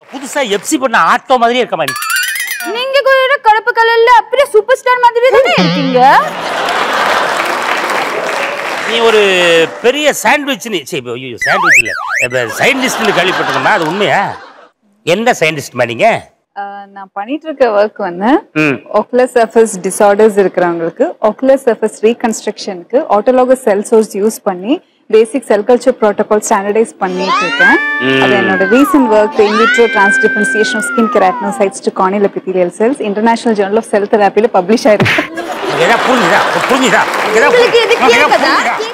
புதுசா எப்சி பண்ண ஆட்டோ மாதிரியே இருக்க மாதிரி நீங்க கூட கருப்பு கலர்ல அப்படியே சூப்பர் ஸ்டார் மாதிரி தானே இருக்கீங்க நீ ஒரு பெரிய சாண்ட்விச் நீ சரி ஐயோ சாண்ட்விச் இல்ல இப்ப சயின்டிஸ்ட்னு கேள்விப்பட்டிருக்கோமா அது உண்மையா என்ன சயின்டிஸ்ட்மா நீங்க ஆஹ் நான் பண்ணிட்டு இருக்க ஒர்க் வந்து ம் ocular surface disorders இருக்கிறவங்களுக்கு ocular surface reconstructionக்கு autologous cell source யூஸ் பண்ணி basic cell culture protocol standardise பண்ணிட்டு இருக்கேன் அது என்னோட recent work in vitro transdifferentiation of skin keratinocytes to corneal epithelial cells international journal of cell தெராப்பியில் பப்ளிஷ் ஆயிருக்கு உனக்கு எதாவது புரிஞ்சுதா புரிஞ்சுதா உனக்கு எதாவது உங்களுக்கு இது உனக்கு எதாவது கேக்குதா? புரிஞ்சுதா?